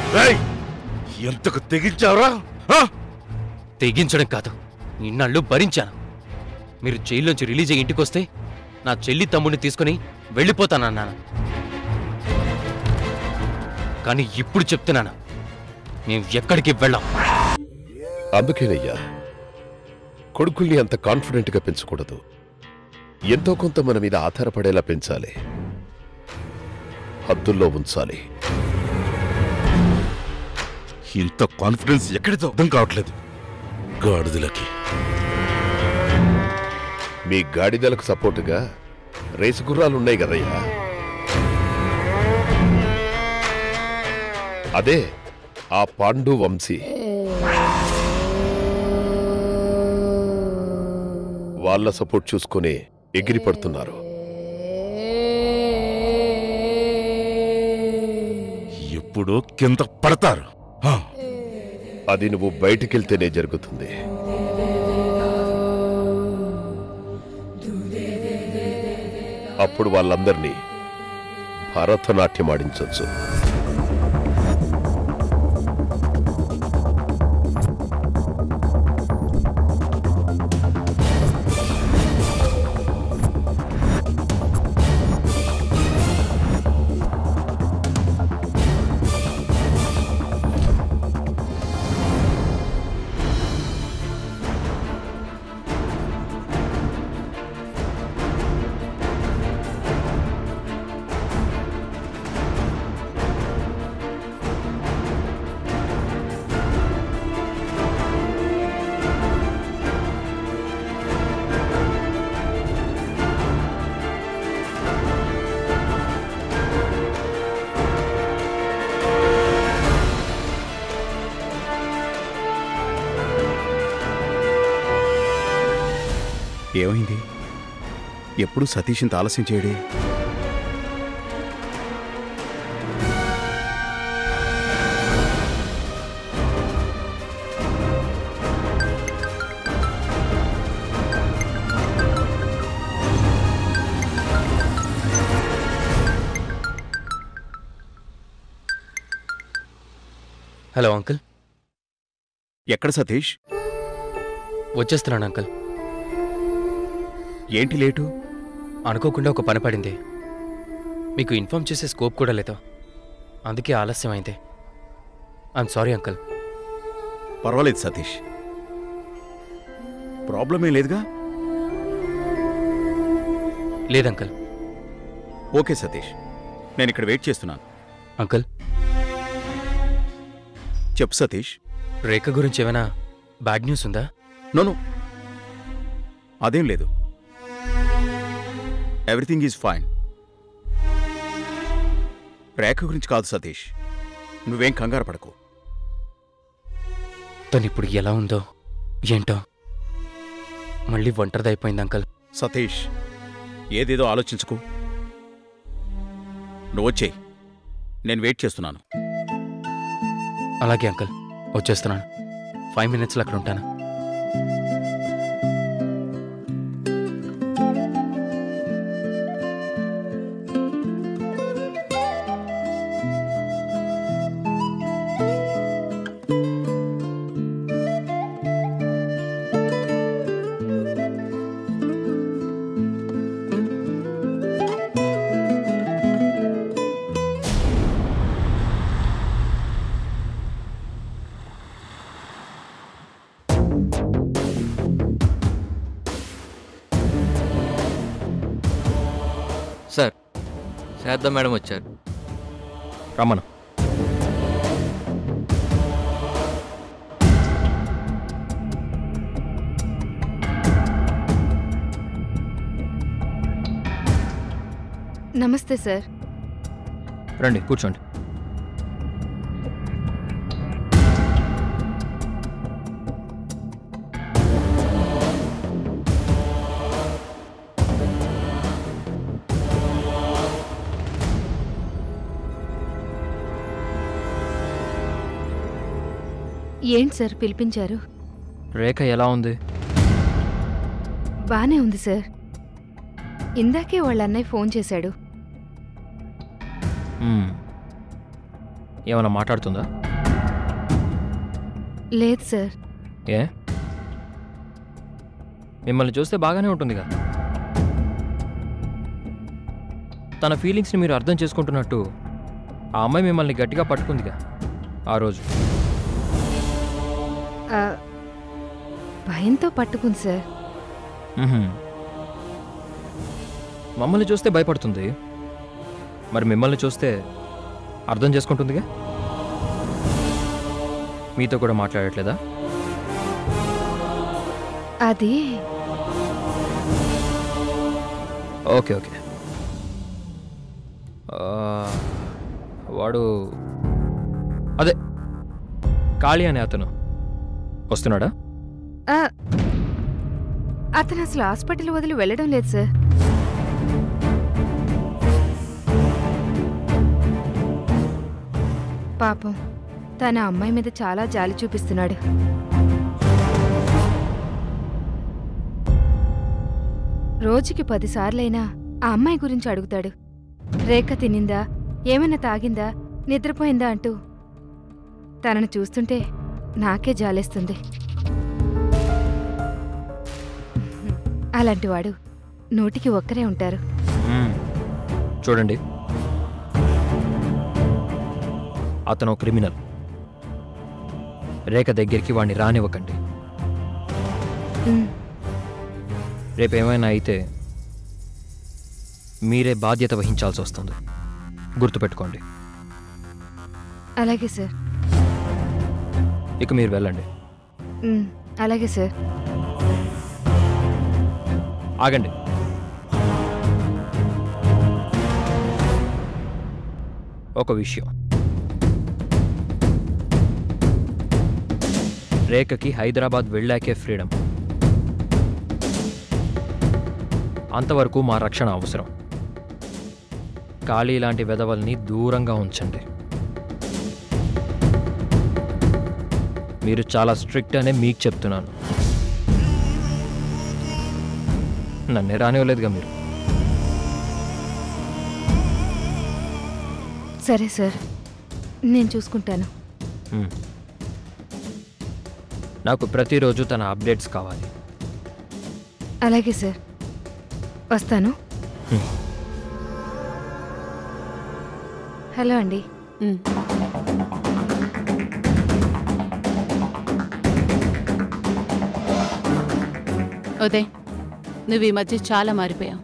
రేయ్, ఎంతకు తెగించావురా ఆ? తెగించడం కాదు ఇన్నాళ్ళు భరించాను మీరు జైల్లోంచి రిలీజ్ అయ్యి ఇంటికొస్తే నా చెల్లి తమ్ముడిని తీసుకుని వెళ్ళిపోతానన్నాను కానీ ఇప్పుడు చెప్తున్నాను మేము ఎక్కడికి వెళ్ళాం అందుకేనయ్యా కొడుకుల్ని అంత కాన్ఫిడెంట్గా పెంచకూడదు ఎంతో కొంత మన మీద ఆధారపడేలా పెంచాలి హద్దుల్లో ఉంచాలి ఇంత కాన్ఫిడెన్స్ ఎక్కడితో అర్థం కావట్లేదు గాడిదలకి మీ గాడిదలకు సపోర్టుగా రేసు గుర్రాలున్నాయి కదయ్యా అదే ఆ పాండు వంశీ వాళ్ళ సపోర్ట్ చూసుకుని ఎగిరి పడుతున్నారు ఎప్పుడో కింద పడతారు ఆ, అది నువ్వు బయటికెళ్తేనే జరుగుతుంది అప్పుడు వాళ్ళందరినీ భరతనాట్యం ఆడించవచ్చు ఏమైంది ఎప్పుడు సతీష్ ఇంత ఆలస్యం చేయడే హలో అంకుల్ ఎక్కడ సతీష్ వచ్చేస్తున్నాను అంకుల్ ఏంటి లేటు అనుకోకుండా ఒక పని పడింది మీకు ఇన్ఫార్మ్ చేసే స్కోప్ కూడా లేదు అందుకే ఆలస్యం అయింది ఐఎమ్ సారీ అంకుల్ పర్వాలేదు సతీష్ ప్రాబ్లం ఏం లేదుగా లేదు అంకుల్ ఓకే సతీష్ నేను ఇక్కడ వెయిట్ చేస్తున్నాను అంకుల్ చెప్పు సతీష్ రేఖ గురించి ఏమైనా బ్యాడ్ న్యూస్ ఉందా నోను అదేం లేదు ఎవ్రీథింగ్ ఈజ్ ఫైన్ రేఖ గురించి కాదు సతీష్ నువ్వేం కంగారు పడకు తను ఇప్పుడు ఎలా ఉందో ఏంటో మళ్ళీ ఒంటరిదైపోయింది అంకుల్ సతీష్ ఏదేదో ఆలోచించుకో నువ్వు వచ్చేయి నేను వెయిట్ చేస్తున్నాను అలాగే అంకుల్ వచ్చేస్తున్నాను ఫైవ్ మినిట్స్లో అక్కడ ఉంటాను సార్ శారద మేడం వచ్చారు రమ్మను నమస్తే సార్ రండి కూర్చోండి ఏంటి సార్ పిలిపించారు రేఖ ఎలా ఉంది బానే ఉంది సార్ ఇందాకే వాళ్ళ అన్నయ్య ఫోన్ చేశాడు మ్మ్. ఏమైనా మాట్లాడుతుందా లేదు సార్ ఏ మిమ్మల్ని చూస్తే బాగానే ఉంటుందిగా తన ఫీలింగ్స్ని మీరు అర్థం చేసుకుంటున్నట్టు ఆ అమ్మాయి మిమ్మల్ని గట్టిగా పట్టుకుందిగా ఆ రోజు ఆ, భయంతో పట్టుకుంది సార్ మ్హూ. మమ్మల్ని చూస్తే భయపడుతుంది మరి మిమ్మల్ని చూస్తే అర్థం చేసుకుంటుందిగా మీతో కూడా మాట్లాడట్లేదా అది ఓకే ఓకే ఆ, వాడు అదే కాళీ అనే అతను వస్తున్నాడా ఆ, అతను అసలు హాస్పిటల్ వదిలి వెళ్ళడం లేదు సార్ పాపం తన అమ్మాయి మీద చాలా జాలి చూపిస్తున్నాడు రోజుకి పదిసార్లైనా ఆ అమ్మాయి గురించి అడుగుతాడు రేఖ తినిందా ఏమైనా తాగిందా నిద్రపోయిందా అంటూ తనను చూస్తుంటే నాకే జాలేస్తుంది అలాంటివాడు నూటికి ఒక్కరే ఉంటారు మ్మ్. చూడండి అతను క్రిమినల్ రేఖ దగ్గరికి వాడిని రానివ్వకండి ఉమ్, రేపేమైనా అయితే మీరే బాధ్యత వహించాల్సి వస్తుంది గుర్తుపెట్టుకోండి అలాగే సార్ ఇక మీరు వెళ్ళండి ఉమ్, అలాగే సార్ ఆగండి ఒక విషయం రేఖకి హైదరాబాద్ వెళ్ళాకే ఫ్రీడమ్ అంతవరకు మా రక్షణ అవసరం ఖాళీ లాంటి వెధవల్ని దూరంగా ఉంచండి మీరు చాలా స్ట్రిక్ట్ అనే మీకు చెప్తున్నాను నన్నే రానివ్వలేదుగా మీరు సరే సార్ నేను చూసుకుంటాను మ్మ్. నాకు ప్రతిరోజు తన అప్డేట్స్ కావాలి అలాగే సార్ వస్తాను హ్మ్. హలో అండి ఉదయ్ నువ్వు ఈ మధ్య చాలా మారిపోయావు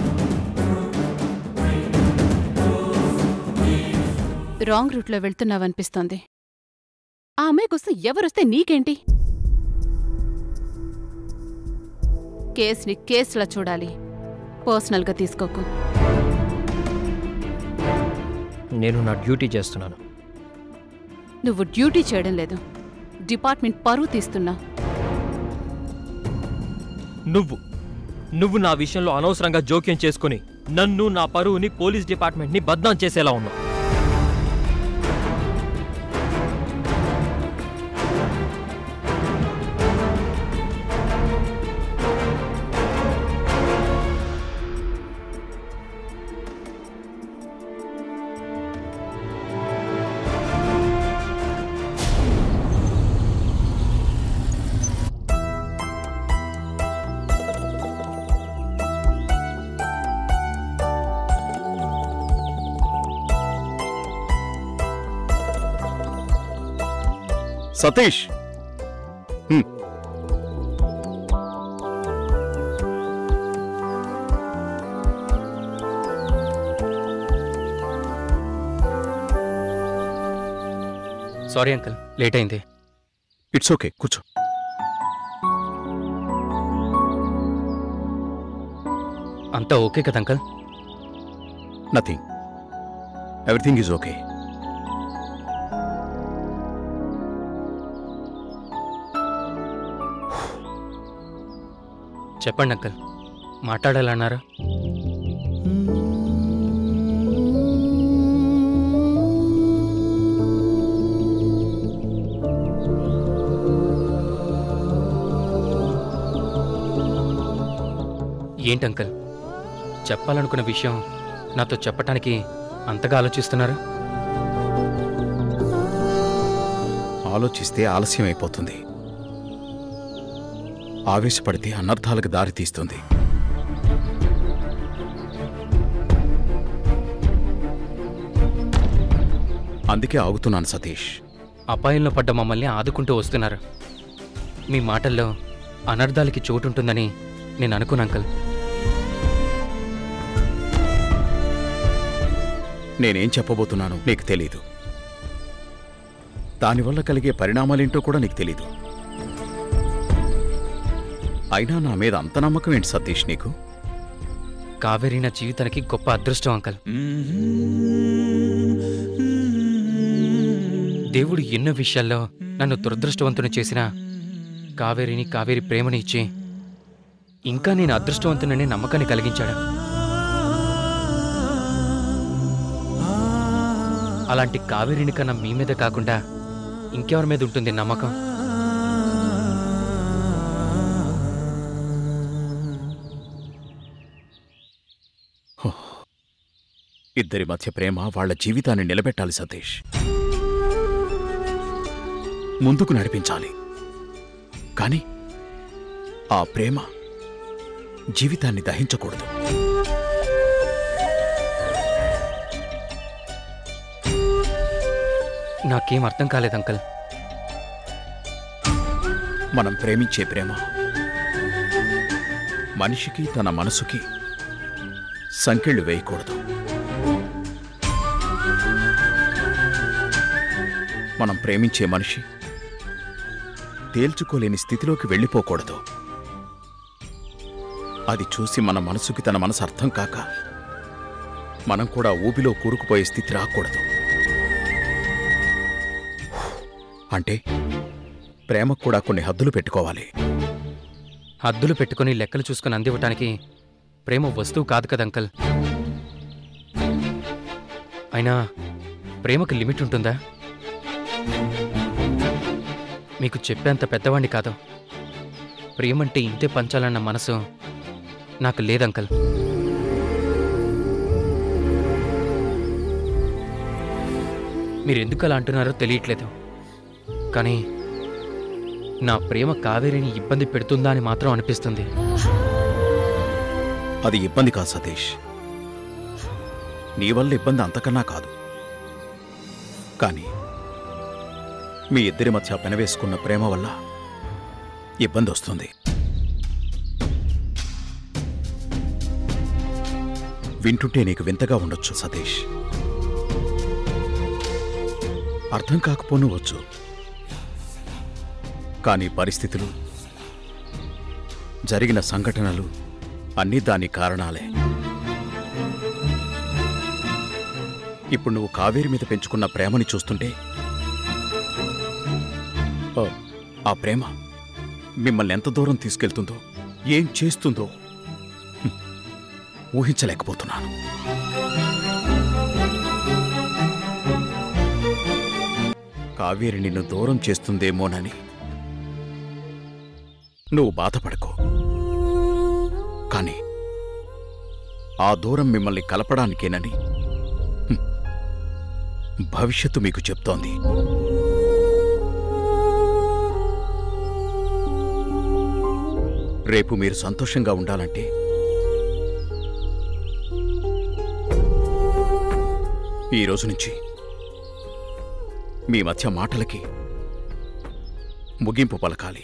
రాంగ్ రూట్లో వెళ్తున్నావనిపిస్తోంది ఆ అమ్మాయి కోసం ఎవరొస్తే నీకేంటి కేసుని కేసులా చూడాలి పర్సనల్గా తీసుకోకు నేను నా డ్యూటీ చేస్తున్నాను నువ్వు డ్యూటీ చేయడం లేదు డిపార్ట్మెంట్ పరువు తీస్తున్నావు నువ్వు నువ్వు నా విషయంలో అనవసరంగా జోక్యం చేసుకుని నన్ను నా పరువుని పోలీస్ డిపార్ట్మెంట్ని బద్నాం చేసేలా ఉన్నావు Satish hmm. Sorry uncle late అయింది ఇట్స్ ఓకే కూర్చో అంతా ఓకే కదా uncle nothing everything is okay చెప్పండి అంకుల్ మాట్లాడాలన్నారా ఏంటి అంకుల్ చెప్పాలనుకున్న విషయం నాతో చెప్పటానికి అంతగా ఆలోచిస్తున్నారా ఆలోచిస్తే ఆలస్యం అయిపోతుంది ఆవేశపడితే అనర్థాలకు దారి తీస్తుంది అందుకే ఆగుతున్నాను సతీష్ అపాయంలో పడ్డ మమ్మల్ని ఆదుకుంటూ వస్తున్నారు మీ మాటల్లో అనర్థాలకి చోటుంటుందని నేను అనుకున్నా అంకల్ నేనేం చెప్పబోతున్నానో నీకు తెలీదు దానివల్ల కలిగే పరిణామాలేంటో కూడా నీకు తెలీదు అయినా నా మీద అంత నమ్మకం ఏంటి సతీష్ నీకు కావేరి నా జీవితానికి గొప్ప అదృష్టం అంకల్ దేవుడు ఎన్నో విషయాల్లో నన్ను దురదృష్టవంతుని చేసినా కావేరిని కావేరి ప్రేమని ఇచ్చి ఇంకా నేను అదృష్టవంతునని నమ్మకాన్ని కలిగించాడు అలాంటి కావేరిని కన్నా మీ మీద కాకుండా ఇంకెవరి మీద ఉంటుంది నమ్మకం ఇద్దరి మధ్య ప్రేమ వాళ్ళ జీవితాన్ని నిలబెట్టాలి సతీష్ ముందుకు నడిపించాలి కానీ ఆ ప్రేమ జీవితాన్ని దహించకూడదు నాకేం అర్థం కాలేదు అంకల్ మనం ప్రేమించే ప్రేమ మనిషికి తన మనసుకి సంకెళ్ళు వేయకూడదు మనం ప్రేమించే మనిషి తేల్చుకోలేని స్థితిలోకి వెళ్ళిపోకూడదు అది చూసి మన మనసుకి తన మనసు అర్థం కాక మనం కూడా ఊబిలో కూరుకుపోయే స్థితి రాకూడదు అంటే ప్రేమకు కూడా కొన్ని హద్దులు పెట్టుకోవాలి హద్దులు పెట్టుకుని లెక్కలు చూసుకుని అందివ్వటానికి ప్రేమ వస్తువు కాదు కదా అంకల్ అయినా ప్రేమకు లిమిట్ ఉంటుందా మీకు చెప్పేంత పెద్దవాణ్ణి కాదు ప్రేమంటే ఇంతే పంచాలన్న మనసు నాకు లేదంకల్ మీరు ఎందుకు అలా అంటున్నారో తెలియట్లేదు కానీ నా ప్రేమ కావేరిని ఇబ్బంది పెడుతుందా అని మాత్రం అనిపిస్తుంది అది ఇబ్బంది కాదు సతీష్ నీ వల్ల ఇబ్బంది అంతకన్నా కాదు కానీ మీ ఇద్దరి మధ్య పెనవేసుకున్న ప్రేమ వల్ల ఇబ్బంది వస్తుంది వింటుంటే నీకు వింతగా ఉండొచ్చు సతీష్ అర్థం కాకపోనవచ్చు కానీ పరిస్థితులు జరిగిన సంఘటనలు అన్నీ దాని కారణాలే ఇప్పుడు నువ్వు కావేరి మీద పెంచుకున్న ప్రేమని చూస్తుంటే ఆ, ఆ ప్రేమ మిమ్మల్ని ఎంత దూరం తీసుకెళ్తుందో ఏం చేస్తుందో హ్మ్, ఊహించలేకపోతున్నాను కావేరి నిన్ను దూరం చేస్తుందేమోనని నువ్వు బాధపడకో కానీ ఆ దూరం మిమ్మల్ని కలపడానికేనని హ్మ్, భవిష్యత్తు మీకు చెప్తోంది రేపు మీరు సంతోషంగా ఉండాలంటే ఈ రోజు నుంచి మీ మధ్య మాటలకి ముగింపు పలకాలి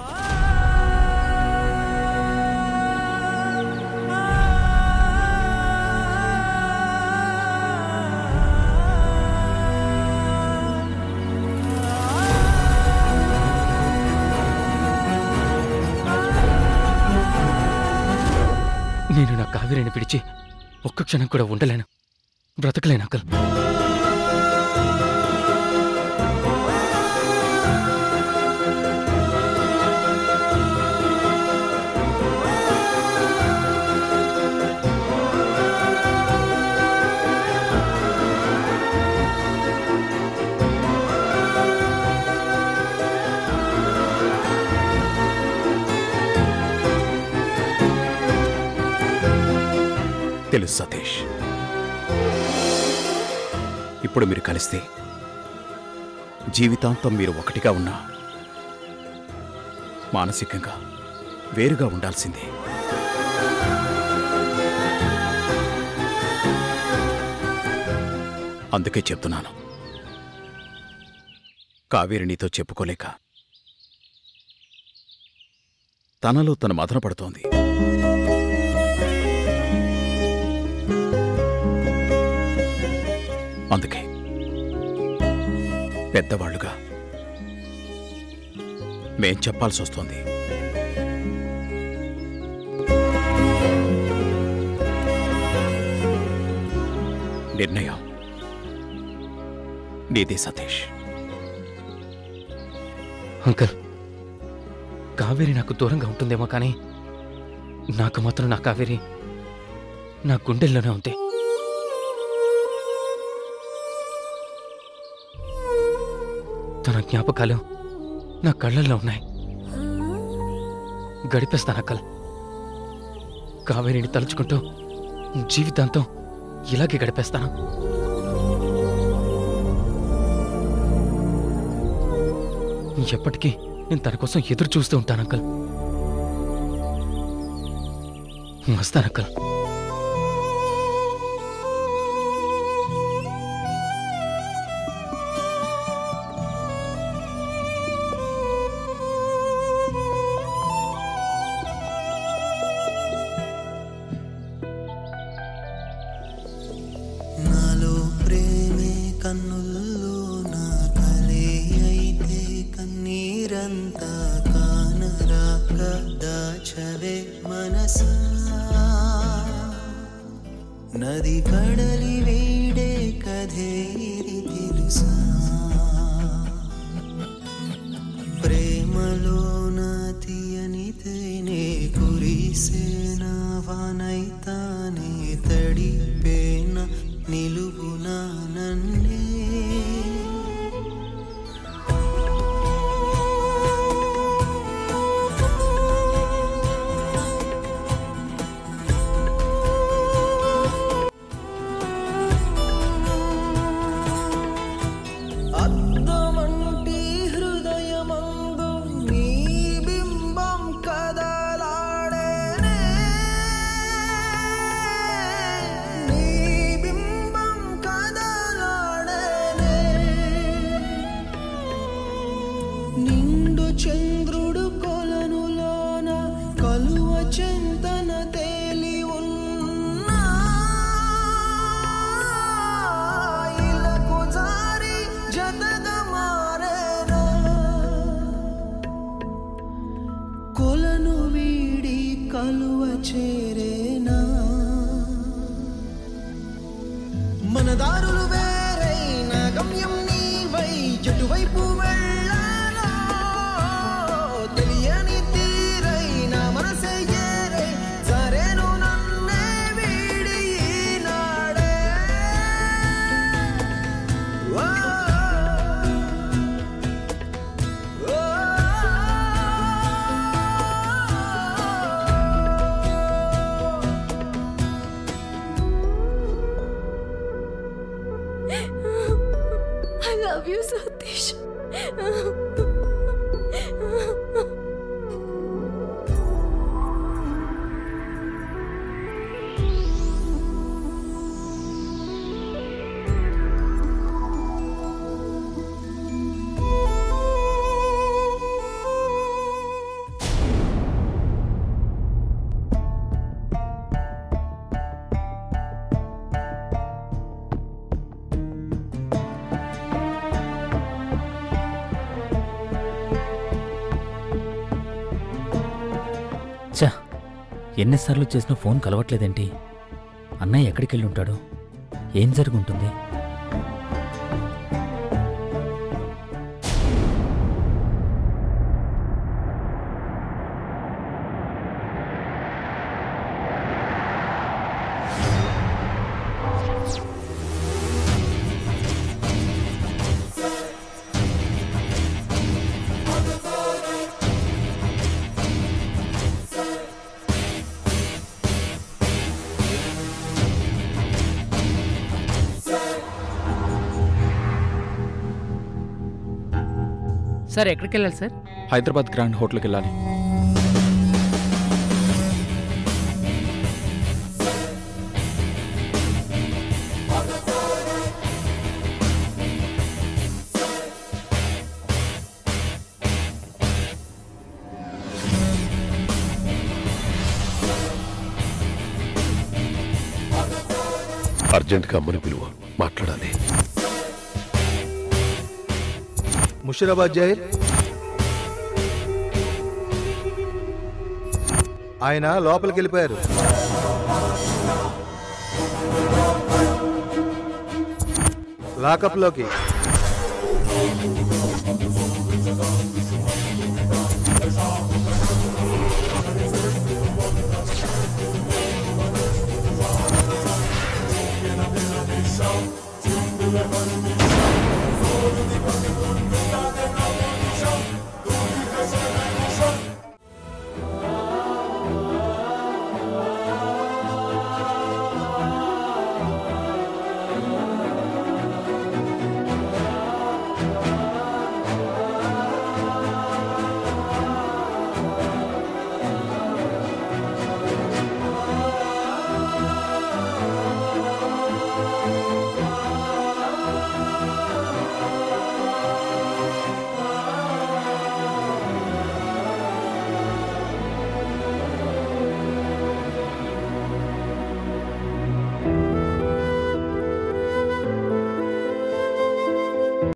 నేను నా కావేరిని పిడిచి ఒక్క క్షణం కూడా ఉండలేను బ్రతకలేను అంకల్ తెలుసు సతీష్ ఇప్పుడు మీరు కలిస్తే జీవితాంతం మీరు ఒకటిగా ఉన్నా మానసికంగా వేరుగా ఉండాల్సిందే అందుకే చెప్తున్నాను కావేరి నీతో చెప్పుకోలేక తనలో తను మదన పడుతోంది అందుకే పెద్దవాళ్లుగా మేం చెప్పాల్సి వస్తోంది నిర్ణయం నీదే సతీష్ అంకుల్ కావేరి నాకు దూరంగా ఉంటుందేమో కానీ నాకు మాత్రం నా కావేరి నా గుండెల్లోనే ఉంది తన జ్ఞాపకాలు నా కళ్ళల్లో ఉన్నాయి గడిపేస్తాను అక్కల్ కావేరిని తలుచుకుంటూ జీవితాంతం ఇలాగే గడిపేస్తాను ఎప్పటికీ నేను తన కోసం ఎదురు చూస్తూ ఉంటాను అంకల్ వస్తాను అంకల్ నాలో ప్రేమే కన్నుల్లో నా కలే అయితే కన్నీరంతా కానరాక దాచవే మనసా నది కడలి వీడే కథే ఇది తెలుసా ప్రేమలోన తీయని తేనే కురిసేన వానైతానే తడిపేన నిలువున నన్నే అద్దమంటి హృదయమందు నీ బింబం కదలాడేనే నీ బింబం కదలాడేనే నిండు చంద్రుడు కొలనులోన కలువ చింతన తేలి ఉన్నా ఇలకు జారి జతగా మారేనా కొలను వీడి కలువ చేరేనా మన దారులు వేరైన గమ్యం నీవై ఎటువైపు వెళ్ళాలో తెలియని తీరైన మనసే ఏరై సరేను నన్నే వీడి ఈనాడే ఓ, ఓ, I love you, Satish. చా ఎన్నిసార్లు చేసినా ఫోన్ కలవట్లేదేంటి అన్నయ్య ఎక్కడికి వెళ్ళి ఉంటాడు ఏం జరుగుంటుంది Say సార్ ఎక్కడికి వెళ్ళాలి సార్ హైదరాబాద్ గ్రాండ్ హోటల్కి వెళ్ళాలి అర్జెంట్గా అమ్మని పిలువ మాట్లాడాలి ముషిరాబాద్ జైల్ ఆయన లోపలికి వెళ్ళిపోయారు లాకప్లోకి Thank you.